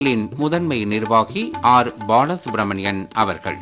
லின் முதன்மை நிர்வாகி ஆர் பாலசுப்ரமணியன் அவர்கள்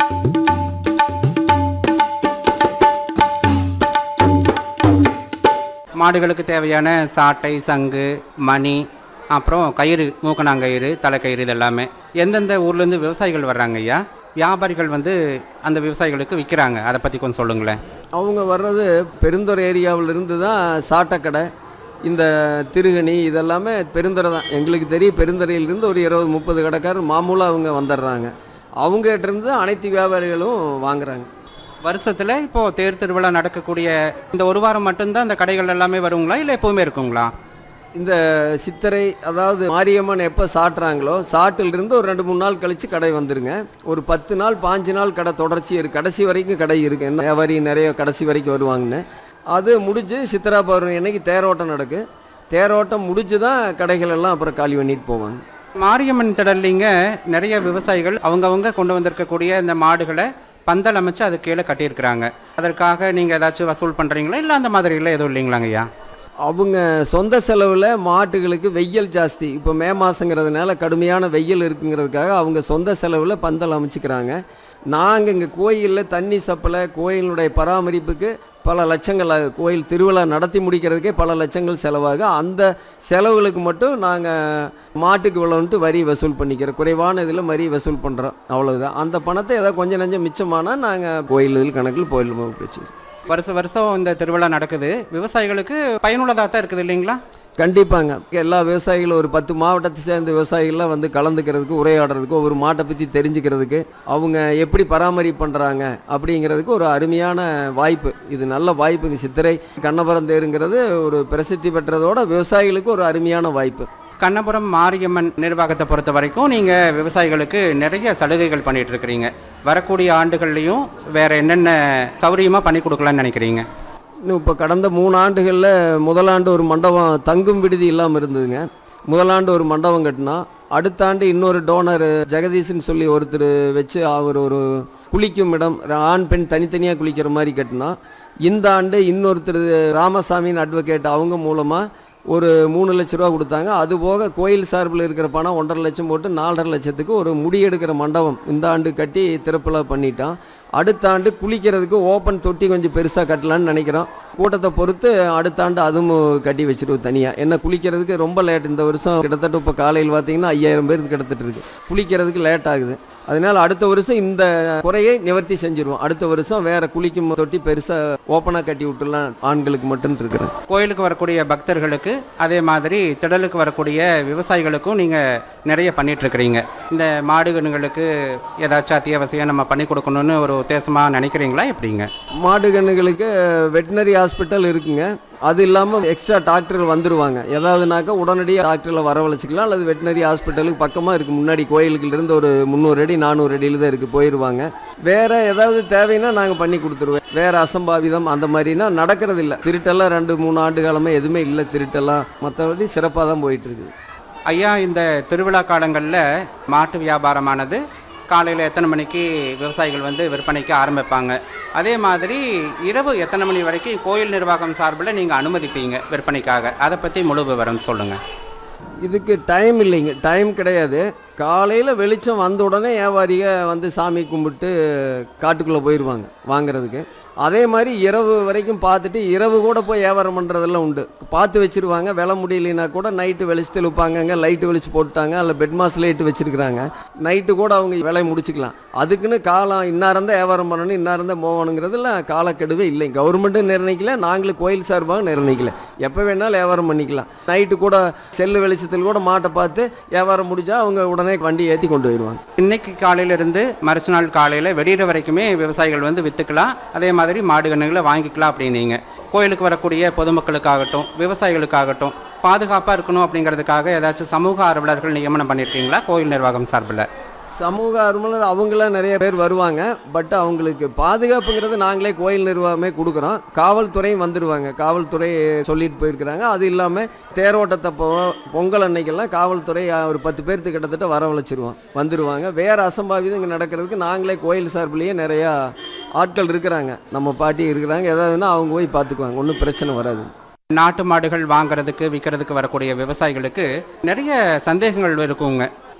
மாடுகளுக்கு தேவையான சாட்டை சங்கு மணி அப்புறம் கயிறு மூக்கணாங்கயிறு தலைக்கயிறு இது எல்லாமே எந்தெந்த ஊர்லேருந்து விவசாயிகள் வர்றாங்க ஐயா வியாபாரிகள் வந்து அந்த விவசாயிகளுக்கு விற்கிறாங்க அதை பற்றி கொஞ்சம் சொல்லுங்களேன் அவங்க வர்றது பெருந்துறை ஏரியாவில் இருந்து தான் சாட்டக்கடை இந்த திருகணி இதெல்லாமே பெருந்துறை தான் எங்களுக்கு தெரியும் பெருந்துறையிலிருந்து ஒரு இருபது முப்பது கடைக்காரர் மாமூலாக அவங்க வந்துடுறாங்க அவங்ககிட்ட இருந்து அனைத்து வியாபாரிகளும் வாங்குறாங்க வருஷத்தில் இப்போது தேர் திருவிழா நடக்கக்கூடிய இந்த ஒரு வாரம் மட்டும்தான் இந்த கடைகள் எல்லாமே வருங்களா இல்லை எப்போவுமே இருக்குங்களா இந்த சித்திரை அதாவது மாரியம்மன் எப்போ சாட்டுறாங்களோ சாட்டிலிருந்து ஒரு ரெண்டு மூணு நாள் கழித்து கடை வந்துருங்க ஒரு பத்து நாள் பாஞ்சு நாள் கடை தொடர்ச்சி இருக்குது கடைசி வரைக்கும் கடை இருக்குது என்ன வியாபாரி நிறைய கடைசி வரைக்கும் வருவாங்கன்னு அது முடிஞ்சு சித்திரா பௌர்ணமி அன்னைக்கு தேரோட்டம் நடக்கு தேரோட்டம் முடிஞ்சு தான் கடைகள் எல்லாம் அப்புறம் காலி பண்ணிட்டு போவாங்க மாரியம்மன் திடல்லிங்க நிறைய விவசாயிகள் அவங்கவங்க கொண்டு வந்திருக்கக்கூடிய இந்த மாடுகளை பந்தல் அமைச்சு அது கீழே கட்டியிருக்கிறாங்க அதற்காக நீங்கள் ஏதாச்சும் வசூல் பண்ணுறீங்களா இல்லை அந்த மாதிரிலாம் எதுவும் இல்லைங்களாங்க ஐயா அவங்க சொந்த செலவில் மாட்டுகளுக்கு வெயில் ஜாஸ்தி இப்போ மே மாதங்கிறதுனால கடுமையான வெயில் இருக்குங்கிறதுக்காக அவங்க சொந்த செலவில் பந்தல் அமைச்சுக்கிறாங்க நாங்கள் இங்கே கோயிலில் தண்ணி சப்பலை கோயிலுடைய பராமரிப்புக்கு பல லட்சங்கள் ஆகு- கோயில் திருவிழா நடத்தி முடிக்கிறதுக்கே பல லட்சங்கள் செலவாகும் அந்த செலவுகளுக்கு மட்டும் நாங்கள் மாட்டுக்கு இவ்வளோன்ட்டு வரி வசூல் பண்ணிக்கிறோம் குறைவான இதில் வரி வசூல் பண்ணுறோம் அவ்வளவுதான் அந்த பணத்தை ஏதாவது கொஞ்சம் நஞ்சம் மிச்சமானால் நாங்கள் கோயில் கணக்கில் கோயில் வச்சு வருஷம் வருஷம் இந்த திருவிழா நடக்குது விவசாயிகளுக்கு பயனுள்ளதாக தான் இருக்குது இல்லைங்களா கண்டிப்பாங்க எல்லா விவசாயிகளும் ஒரு பத்து மாவட்டத்தை சேர்ந்த விவசாயிகள்லாம் வந்து கலந்துக்கிறதுக்கு உரையாடுறதுக்கு ஒவ்வொரு மாட்டை பற்றி தெரிஞ்சுக்கிறதுக்கு அவங்க எப்படி பராமரிப்பு பண்ணுறாங்க அப்படிங்கிறதுக்கு ஒரு அருமையான வாய்ப்பு இது நல்ல வாய்ப்புங்க சித்திரை கண்ணபுரம் தேருங்கிறது ஒரு பிரசித்தி பெற்றதோட விவசாயிகளுக்கு ஒரு அருமையான வாய்ப்பு கண்ணபுரம் மாரியம்மன் நிர்வாகத்தை பொறுத்த வரைக்கும் நீங்கள் விவசாயிகளுக்கு நிறைய சலுகைகள் பண்ணிட்டு இருக்கிறீங்க வரக்கூடிய ஆண்டுகள்லையும் வேற என்னென்ன சௌரியமாக பண்ணி கொடுக்கலாம்னு நினைக்கிறீங்க இன்னும் இப்போ கடந்த மூணு ஆண்டுகளில் முதலாண்டு ஒரு மண்டபம் தங்கும் விடுதி இல்லாமல் இருந்ததுங்க முதலாண்டு ஒரு மண்டபம் கட்டினா அடுத்த ஆண்டு இன்னொரு டோனர் ஜெகதீஷ்னு சொல்லி ஒருத்தர் வச்சு அவர் ஒரு குளிக்கும் இடம் ஆண் பெண் தனித்தனியாக குளிக்கிற மாதிரி கட்டினா இந்த ஆண்டு இன்னொருத்தர் ராமசாமின்னு அட்வொகேட் அவங்க மூலமாக ஒரு மூணு லட்ச ரூபா கொடுத்தாங்க அது போக கோயில் சார்பில் இருக்கிற பணம் ஒன்றரை லட்சம் போட்டு நாலரை லட்சத்துக்கு ஒரு முடியெடுக்கிற மண்டபம் இந்த ஆண்டு கட்டி திறப்பில் பண்ணிட்டான் அடுத்த ஆண்டு குளிக்கிறதுக்கு ஓப்பன் தொட்டி கொஞ்சம் பெருசாக கட்டலான்னு நினைக்கிறோம் கூட்டத்தை பொறுத்து அடுத்த ஆண்டு அதுவும் கட்டி வச்சிருவோம் தனியாக என்ன குளிக்கிறதுக்கு ரொம்ப லேட் இந்த வருஷம் கிட்டத்தட்ட இப்போ காலையில் பார்த்தீங்கன்னா ஐயாயிரம் பேருக்கு கிட்டத்தட்ட இருக்கு குளிக்கிறதுக்கு லேட் ஆகுது அதனால அடுத்த வருஷம் இந்த குறையை நிவர்த்தி செஞ்சிருவோம் அடுத்த வருஷம் வேற குளிக்கும் தொட்டி பெருசாக ஓப்பனாக கட்டி விட்டுலாம் ஆண்களுக்கு மட்டும் இருக்கிறேன் கோயிலுக்கு வரக்கூடிய பக்தர்களுக்கு அதே மாதிரி திடலுக்கு வரக்கூடிய விவசாயிகளுக்கும் நீங்கள் நிறைய பண்ணிட்டு இருக்கிறீங்க இந்த மாடுகணுங்களுக்கு ஏதாச்சும் அத்தியாவசியம் நம்ம பண்ணி கொடுக்கணும்னு ஒரு உத்தேசமாக நினைக்கிறீங்களா எப்படிங்க மாடு கண்ணுகளுக்கு வெட்டினரி ஹாஸ்பிட்டல் இருக்குங்க அது இல்லாமல் எக்ஸ்ட்ரா டாக்டர் வந்துருவாங்க ஏதாவதுனாக்கா உடனடியாக டாக்டரில் வரவழைச்சிக்கலாம் அல்லது வெட்டினரி ஹாஸ்பிட்டலுக்கு பக்கமாக இருக்குது முன்னாடி கோயிலுக்குள்ள இருந்து ஒரு முந்நூறு அடி நானூறு அடியில் தான் இருக்குது போயிடுவாங்க வேறு ஏதாவது தேவைன்னா நாங்கள் பண்ணி கொடுத்துருவேன் வேறு அசம்பாவிதம் அந்த மாதிரினா நடக்கிறது இல்லை திருட்டெல்லாம் ரெண்டு மூணு ஆண்டு காலமாக எதுவுமே இல்லை திருட்டெல்லாம் மற்றபடி சிறப்பாக தான் போயிட்டு இருக்குது ஐயா இந்த திருவிழா காலங்களில் மாட்டு வியாபாரமானது காலையில் எத்தனை மணிக்கு விவசாயிகள் வந்து விற்பனைக்கு ஆரம்பிப்பாங்க அதே மாதிரி இரவு எத்தனை மணி வரைக்கும் கோயில் நிர்வாகம் சார்பில் நீங்கள் அனுமதிப்பீங்க விற்பனைக்காக அதை பற்றி முழு விவரம் சொல்லுங்கள் இதுக்கு டைம் இல்லைங்க டைம் கிடையாது காலையில் வெளிச்சம் வந்த உடனே வியாபாரிக வந்து சாமி கும்பிட்டு காட்டுக்குள்ளே போயிடுவாங்க வாங்குறதுக்கு அதே மாதிரி இரவு வரைக்கும் பார்த்துட்டு இரவு கூட போய் வியாபாரம் பண்ணுறதெல்லாம் உண்டு பார்த்து வச்சுருவாங்க விலை முடியலைன்னா கூட நைட்டு வெளிச்சு தெளிப்பாங்கங்க லைட்டு வெளிச்சு போட்டுட்டாங்க அதில் பெட் மாஸ் லைட்டு வச்சுருக்குறாங்க நைட்டு கூட அவங்க விலையை முடிச்சுக்கலாம் அதுக்குன்னு காலம் இன்னாரம் தான் வியாபாரம் பண்ணணும் இன்னாரம் தான் போகணுங்கிறதுல காலக்கெடுவே இல்லை கவர்மெண்ட்டும் நிர்ணயிக்கல நாங்களும் கோயில் சார்பாக நிர்ணயிக்கல எப்போ வேணாலும் வியாபாரம் பண்ணிக்கலாம் நைட்டு கூட செல்லு வெளிச்சத்தில் கூட மாட்டை பார்த்து வியாபாரம் முடிஞ்சா அவங்க உடனே வண்டி ஏற்றி கொண்டு போயிடுவாங்க இன்னைக்கு காலையிலிருந்து மறுச்சு நாள் காலையில் வெடிகிற வரைக்குமே விவசாயிகள் வந்து விற்றுக்கலாம் அதே மாதிரி மாடு கன்றுகளை வாங்கிக்கலாம் அப்படின்னீங்க கோயிலுக்கு வரக்கூடிய பொதுமக்களுக்காகட்டும் விவசாயிகளுக்காகட்டும் பாதுகாப்பாக இருக்கணும் அப்படிங்கிறதுக்காக ஏதாச்சும் சமூக ஆர்வலர்கள் நியமனம் பண்ணியிருக்கீங்களா கோயில் நிர்வாகம் சார்பில் சமூக ஆர்வலர் அவங்களாம் நிறைய பேர் வருவாங்க பட் அவங்களுக்கு பாதுகாப்புங்கிறது நாங்களே கோயில் நிர்வாகமே கொடுக்குறோம் காவல்துறையும் வந்துடுவாங்க காவல்துறை சொல்லிட்டு போயிருக்கிறாங்க அது இல்லாமல் தேரோட்டத்தப்போ பொங்கல் அன்னைக்கெல்லாம் காவல்துறை அஹ், ஒரு பத்து பேர்த்து கிட்டத்தட்ட வரவழைச்சிருவோம் வந்துடுவாங்க வேறு அசம்பாவிதம் இங்கே நடக்கிறதுக்கு நாங்களே கோயில் சார்பிலேயே நிறையா ஆட்கள் இருக்கிறாங்க நம்ம பாட்டி இருக்கிறாங்க ஏதாவதுன்னா அவங்க போய் பார்த்துக்குவாங்க ஒன்றும் பிரச்சனை வராது நாட்டு மாடுகள் வாங்குறதுக்கு விற்கிறதுக்கு வரக்கூடிய விவசாயிகளுக்கு நிறைய சந்தேகங்கள் இருக்குங்க